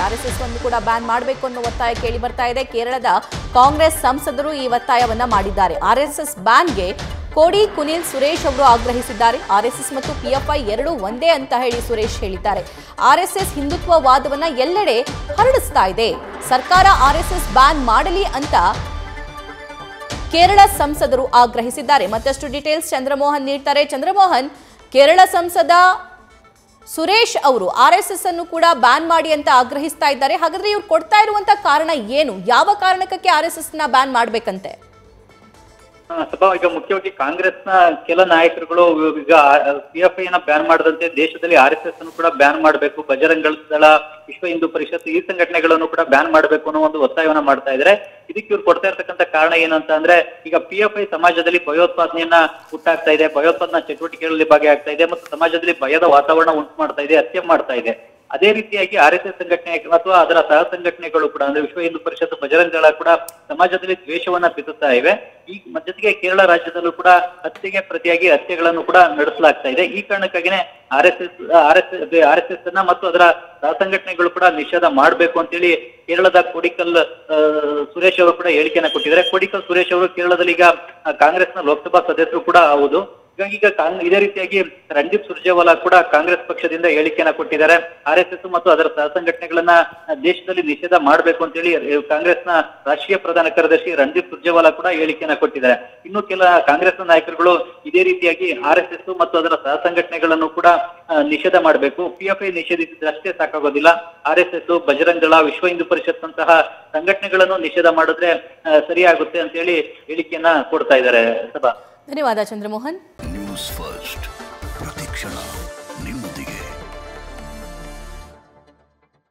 R S S ಅನ್ನು ಕೂಡ ban ಮಾಡಬೇಕು ಅನ್ನೋ ಒತ್ತಾಯ ಕೇಳಿ ಬರ್ತಾ ಇದೆ ಕೇರಳದ ಕಾಂಗ್ರೆಸ್ ಸಂಸದರು ಈ ಒತ್ತಾಯವನ್ನ ಮಾಡಿದ್ದಾರೆ ಆರ್ ಎಸ್ ಎಸ್ ಬ್ಯಾನ್ಗೆ ಕೋಡಿ ಕುನಿಲ್ ಸುರೇಶ್ ಅವರು ಆಗ್ರಹಿಸಿದ್ದಾರೆ ಆರ್ಎಸ್ಎಸ್ ಮತ್ತು ಪಿಎಫ್ಐ ಎರಡೂ ಒಂದೇ ಅಂತ ಹೇಳಿ ಸುರೇಶ್ ಹೇಳಿದ್ದಾರೆ ಆರ್ಎಸ್ಎಸ್ ಹಿಂದುತ್ವವಾದವನ್ನ ಎಲ್ಲೆಡೆ ಹರಡಿಸ್ತಾ ಇದೆ ಸರ್ಕಾರ ಆರ್ಎಸ್ಎಸ್ ಬ್ಯಾನ್ ಮಾಡಲಿ ಅಂತ ಕೇರಳ ಸಂಸದರು ಆಗ್ರಹಿಸಿದ್ದಾರೆ ಮತ್ತಷ್ಟು ಡೀಟೇಲ್ಸ್ ಚಂದ್ರಮೋಹನ್ ನೀಡ್ತಾರೆ ಚಂದ್ರಮೋಹನ್ ಕೇರಳ ಸಂಸದ ಸುರೇಶ್ ಅವರು ಆರ್ಎಸ್ಎಸ್ ಅನ್ನು ಕೂಡ ಬ್ಯಾನ್ ಮಾಡಿ ಅಂತ ಆಗ್ರಹಿಸ್ತಾ ಇದ್ದಾರೆ ಹಾಗಾದ್ರೆ ಇವ್ರು ಕೊಡ್ತಾ ಇರುವಂತ ಕಾರಣ ಏನು ಯಾವ ಕಾರಣಕ್ಕೆ ಆರ್ಎಸ್ಎಸ್ ನ ಬ್ಯಾನ್ ಮಾಡ್ಬೇಕಂತೆ ಆ, ಸಭಾ ಈಗ ಮುಖ್ಯವಾಗಿ ಕಾಂಗ್ರೆಸ್ನ ಕೆಲ ನಾಯಕರುಗಳು ಈಗ ಪಿಎಫ್ಐ ನ ಬ್ಯಾನ್ ಮಾಡದಂತೆ ದೇಶದಲ್ಲಿ ಆರ್ ಎಸ್ ಎಸ್ ಅನ್ನು ಕೂಡ ಬ್ಯಾನ್ ಮಾಡಬೇಕು ಬಜರಂಗ ದಳ ವಿಶ್ವ ಹಿಂದೂ ಪರಿಷತ್ ಈ ಸಂಘಟನೆಗಳನ್ನು ಕೂಡ ಬ್ಯಾನ್ ಮಾಡಬೇಕು ಅನ್ನೋ ಒಂದು ಒತ್ತಾಯವನ್ನ ಮಾಡ್ತಾ ಇದ್ದಾರೆ ಇದಕ್ಕೆ ಇವ್ರು ಕೊಡ್ತಾ ಇರ್ತಕ್ಕಂಥ ಕಾರಣ ಏನು ಅಂತ ಅಂದ್ರೆ ಈಗ ಪಿಎಫ್ಐ ಸಮಾಜದಲ್ಲಿ ಭಯೋತ್ಪಾದನೆಯನ್ನ ಹುಟ್ಟಾಗ್ತಾ ಇದೆ ಭಯೋತ್ಪಾದನಾ ಚಟುವಟಿಕೆಗಳಲ್ಲಿ ಭಾಗಿಯಾಗ್ತಾ ಇದೆ ಮತ್ತು ಸಮಾಜದಲ್ಲಿ ಭಯದ ವಾತಾವರಣ ಉಂಟು ಮಾಡ್ತಾ ಇದೆ ಹತ್ಯೆ ಮಾಡ್ತಾ ಇದೆ ಅದೇ ರೀತಿಯಾಗಿ ಆರ್ ಎಸ್ ಎಸ್ ಸಂಘಟನೆ ಅಥವಾ ಅದರ ಸಹ ಸಂಘಟನೆಗಳು ಕೂಡ ಅಂದ್ರೆ ವಿಶ್ವ ಹಿಂದೂ ಪರಿಷತ್ ಬಜರಂಗ ದಳ ಕೂಡ ಸಮಾಜದಲ್ಲಿ ದ್ವೇಷವನ್ನ ಬಿತ್ತುತ್ತಾ ಇವೆ ಈ ಮ- ಜೊತೆಗೆ ಕೇರಳ ರಾಜ್ಯದಲ್ಲೂ ಕೂಡ ಹತ್ಯೆಗೆ ಪ್ರತಿಯಾಗಿ ಹತ್ಯೆಗಳನ್ನು ಕೂಡ ನಡೆಸಲಾಗ್ತಾ ಇದೆ ಈ ಕಾರಣಕ್ಕಾಗಿನೇ R S S R S R S S ಅನ್ನ ಮತ್ತು ಅದರ ಸಹ ಸಂಘಟನೆಗಳು ಕೂಡ ನಿಷೇಧ ಮಾಡಬೇಕು ಅಂತೇಳಿ ಕೇರಳದ ಕೋಡಿಕಲ್ ಆ, ಸುರೇಶ್ ಅವರು ಕೂಡ ಹೇಳಿಕೆಯನ್ನ ಕೊಟ್ಟಿದ್ದಾರೆ ಕೋಡಿಕಲ್ ಸುರೇಶ್ ಅವರು ಕೇರಳದಲ್ಲಿ ಈಗ ಆ, ಕಾಂಗ್ರೆಸ್ನ ಲೋಕಸಭಾ ಸದಸ್ಯರು ಕೂಡ ಹೌದು ಹೀಗಾಗಿ ಈಗ ಕಾಂಗ್- ಇದೇ ರೀತಿಯಾಗಿ ರಣದೀಪ್ ಸುರ್ಜೇವಾಲಾ ಕೂಡ ಕಾಂಗ್ರೆಸ್ ಪಕ್ಷದಿಂದ ಹೇಳಿಕೆಯನ್ನ ಕೊಟ್ಟಿದ್ದಾರೆ ಆರ್ ಎಸ್ ಎಸ್ ಮತ್ತು ಅದರ ಸಹ ಸಂಘಟನೆಗಳನ್ನ ದೇಶದಲ್ಲಿ ನಿಷೇಧ ಮಾಡಬೇಕು ಅಂತೇಳಿ ಅಹ್, ಕಾಂಗ್ರೆಸ್ನ ರಾಷ್ಟ್ರೀಯ ಪ್ರಧಾನ ಕಾರ್ಯದರ್ಶಿ ರಣದೀಪ್ ಸುರ್ಜೇವಾಲಾ ಕೂಡ ಹೇಳಿಕೆಯನ್ನ ಕೊಟ್ಟಿದ್ದಾರೆ ಇನ್ನು ಕೆಲ ಕಾಂಗ್ರೆಸ್ನ ನಾಯಕರುಗಳು ಇದೇ ರೀತಿಯಾಗಿ ಆರ್ ಎಸ್ ಎಸ್ ಮತ್ತು ಅದರ ಸಹ ಸಂಘಟನೆಗಳನ್ನು ಕೂಡ ಅಹ್, ನಿಷೇಧ ಮಾಡಬೇಕು ಪಿಎಫ್ಐ ನಿಷೇಧಿಸಿದ್ರೆ ಅಷ್ಟೇ ಸಾಕಾಗೋದಿಲ್ಲ R S S Bajrang Dal Vishwa Hindu ಪರಿಷತ್ ಅಂತಹ ಸಂಘಟನೆಗಳನ್ನು ನಿಷೇಧ ಮಾಡಿದ್ರೆ ಅಹ್, ಸರಿಯಾಗುತ್ತೆ ಅಂತ ಹೇಳಿ ಹೇಳಿಕೆಯನ್ನ ಕೊಡ್ತಾ ಇದ್ದಾರೆ ಸಭಾ ಧನ್ಯವಾದ ಚಂದ್ರಮೋಹನ್ ನ್ಯೂಸ್ ಫಸ್ಟ್